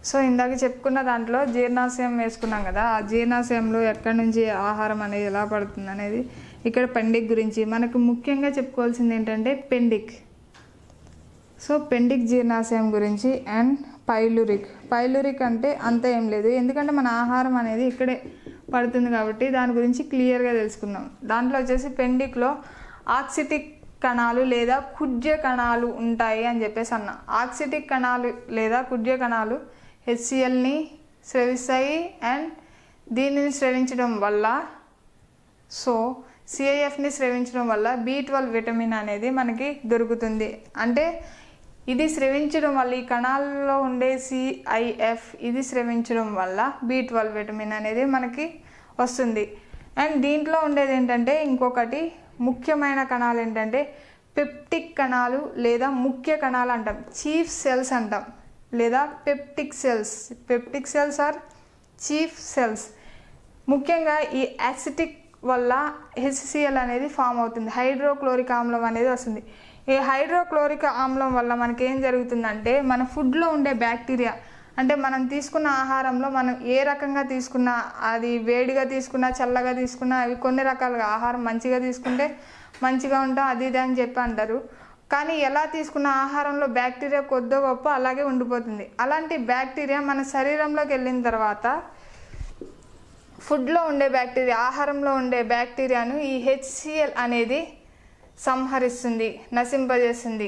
so ఇందాక చెప్పుకున్న దాంట్లో జీర్ణాశయం వేసుకున్నాం కదా ఆ జీర్ణాశయంలో ఎక్కడి నుంచి ఆహారం అనేది ఎలా పడుతుంది అనేది ఇక్కడ పెండిక్ గురించి మనకు ముఖ్యంగా చెప్పుకోవాల్సింది ఏంటంటే పెండిక్ సో పెండిక్ జీర్ణాశయం గురించి అండ్ పైలురిక్ పైలురిక్ అంటే అంత ఏం లేదు ఎందుకంటే మన ఆహారం అనేది ఇక్కడే పడుతుంది కాబట్టి దాని గురించి క్లియర్గా తెలుసుకుందాం దాంట్లో వచ్చేసి పెండిక్లో ఆక్సిటిక్ కణాలు లేదా కుడ్య కణాలు ఉంటాయి అని చెప్పేసి అన్న ఆక్సిటిక్ కణాలు లేదా కుడ్య కణాలు హెచ్సిఎల్ని స్రవిస్తాయి అండ్ దీనిని స్రవించడం వల్ల సో సిఐఎఫ్ని స్రవించడం వల్ల బి ట్వెల్వ్ విటమిన్ అనేది మనకి దొరుకుతుంది అంటే ఇది స్రవించడం వల్ల ఈ కణాల్లో ఉండే సిఐఎఫ్ ఇది స్రవించడం వల్ల బి ట్వెల్వ్ విటమిన్ అనేది మనకి వస్తుంది అండ్ దీంట్లో ఉండేది ఏంటంటే ఇంకొకటి ముఖ్యమైన కణాలు ఏంటంటే పెప్టిక్ కణాలు లేదా ముఖ్య కణాలు అంటాం చీఫ్ సెల్స్ అంటాం లేదా peptic cells peptic cells or chief cells ముఖ్యంగా ఈ యాసిటిక్ వల్ల హెచ్సిఎల్ అనేది ఫామ్ అవుతుంది హైడ్రోక్లోరిక్ ఆమ్లం అనేది వస్తుంది ఈ హైడ్రోక్లోరిక్ ఆమ్లం వల్ల మనకి ఏం జరుగుతుందంటే మన ఫుడ్లో ఉండే బ్యాక్టీరియా అంటే మనం తీసుకున్న ఆహారంలో మనం ఏ రకంగా తీసుకున్నా అది వేడిగా తీసుకున్నా చల్లగా తీసుకున్నా అవి కొన్ని రకాలుగా ఆహారం మంచిగా తీసుకుంటే మంచిగా ఉంటాం అది ఇది అని చెప్పి అంటారు కానీ ఎలా తీసుకున్న ఆహారంలో బ్యాక్టీరియా కొద్దో గొప్ప అలాగే ఉండిపోతుంది అలాంటి బ్యాక్టీరియా మన శరీరంలోకి వెళ్ళిన తర్వాత ఫుడ్లో ఉండే బ్యాక్టీరియా ఆహారంలో ఉండే బ్యాక్టీరియాను ఈ హెచ్సిఎల్ అనేది సంహరిస్తుంది నశింపజేస్తుంది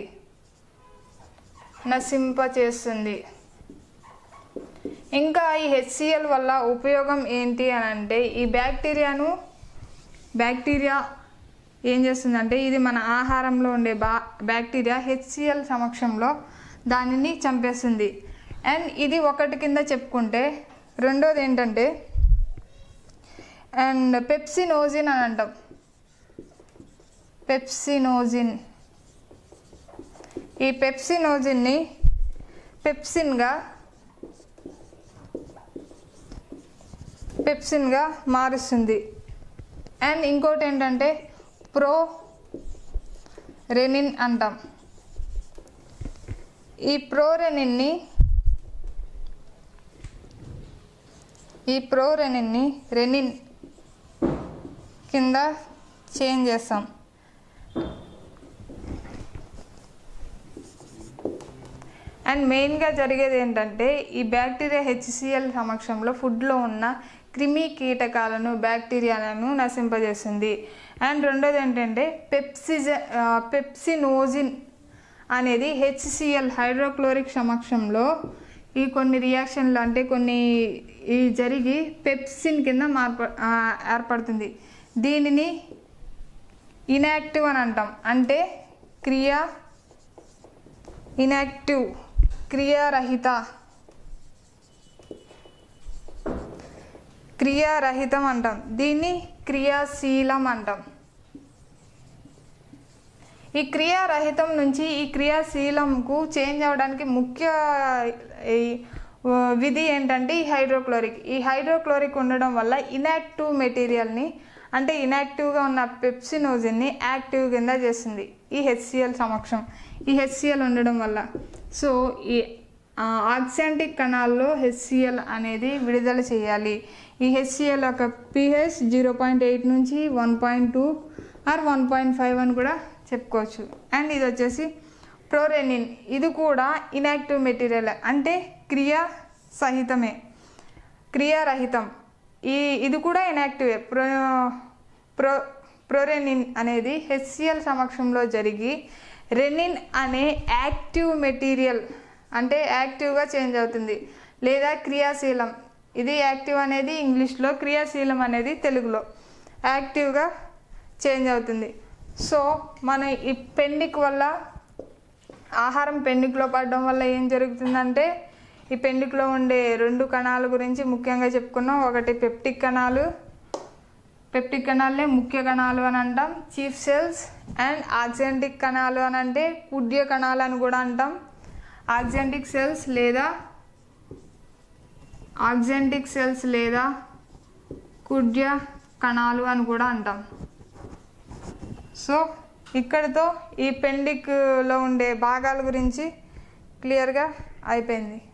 నశింపచేస్తుంది ఇంకా ఈ హెచ్సిఎల్ వల్ల ఉపయోగం ఏంటి అని అంటే ఈ బ్యాక్టీరియాను బ్యాక్టీరియా ఏం చేస్తుందంటే ఇది మన ఆహారంలో ఉండే బా బ్యాక్టీరియా హెచ్సిఎల్ సమక్షంలో దానిని చంపేస్తుంది అండ్ ఇది ఒకటి కింద చెప్పుకుంటే రెండోది ఏంటంటే అండ్ పెప్సినోజిన్ అని అంటాం పెప్సినోజిన్ ఈ పెప్సినోజిన్ని పెప్సిన్గా పెప్సిన్గా మారుస్తుంది అండ్ ఇంకోటి ఏంటంటే ప్రో రెనిన్ అంటాం ఈ ప్రోరెనిన్ని ఈ ప్రోరెనిన్ని రెనిన్ కింద చేంజ్ చేస్తాం అండ్ మెయిన్గా జరిగేది ఏంటంటే ఈ బ్యాక్టీరియా హెచ్సిఎల్ సమక్షంలో ఫుడ్లో ఉన్న క్రిమి కీటకాలను బ్యాక్టీరియాలను నశింపజేస్తుంది అండ్ రెండోది ఏంటంటే పెప్సిజ పెప్సినోజిన్ అనేది హెచ్సిఎల్ హైడ్రోక్లోరిక్ సమక్షంలో ఈ కొన్ని రియాక్షన్లు అంటే కొన్ని ఈ జరిగి పెప్సిన్ కింద మార్ప ఆ, ఏర్పడుతుంది దీనిని ఇనాక్టివ్ అని అంటాం అంటే క్రియా ఇనాక్టివ్ క్రియారహిత క్రియారహితం అంటాం దీన్ని క్రియాశీలం అంటాం ఈ క్రియారహితం నుంచి ఈ క్రియాశీలంకు చేంజ్ అవ్వడానికి ముఖ్య ఈ, ఆ, విధి ఏంటంటే ఈ హైడ్రోక్లోరిక్ ఈ హైడ్రోక్లోరిక్ ఉండడం వల్ల ఇనాక్టివ్ మెటీరియల్ని అంటే ఇనాక్టివ్గా ఉన్న పెప్సినోజిన్ని యాక్టివ్ కింద చేస్తుంది ఈ హెచ్సిఎల్ సమక్షం ఈ హెచ్సిఎల్ ఉండడం వల్ల సో ఈ ఆక్సియాంటిక్ కణాల్లో హెచ్సిఎల్ అనేది విడుదల చేయాలి ఈ హెచ్సిఎల్ యొక్క పిహెచ్ జీరో పాయింట్ ఎయిట్ నుంచి one point two or one point five అని కూడా చెప్పుకోవచ్చు అండ్ ఇది వచ్చేసి ప్రోరెనిన్ ఇది కూడా ఇనాక్టివ్ మెటీరియల్ అంటే క్రియా సహితమే క్రియారహితం ఈ ఇది కూడా ఇనాక్టివే ప్రో ప్రో ప్రోరెనిన్ అనేది హెచ్సిఎల్ సమక్షంలో జరిగి రెనిన్ అనే యాక్టివ్ మెటీరియల్ అంటే యాక్టివ్గా చేంజ్ అవుతుంది లేదా క్రియాశీలం ఇది యాక్టివ్ అనేది ఇంగ్లీష్లో క్రియాశీలం అనేది తెలుగులో యాక్టివ్గా చేంజ్ అవుతుంది సో మన ఈ పెండిక్ వల్ల ఆహారం పెండిక్లో పడడం వల్ల ఏం జరుగుతుందంటే ఈ పెండిక్లో ఉండే రెండు కణాల గురించి ముఖ్యంగా చెప్పుకున్నాం ఒకటి పెప్టిక్ కణాలు పెప్టిక్ కణాలనే ముఖ్య కణాలు అని అంటాం చీఫ్ సెల్స్ అండ్ ఆక్సియంటిక్ కణాలు అని అంటే కుడ్య కణాలు అని కూడా అంటాం ఆక్సియంటిక్ సెల్స్ లేదా ఆక్సియంటిక్ సెల్స్ లేదా కుడ్య కణాలు అని కూడా అంటాం సో ఇక్కడితో ఈ పెండిక్లో ఉండే భాగాల గురించి క్లియర్గా అయిపోయింది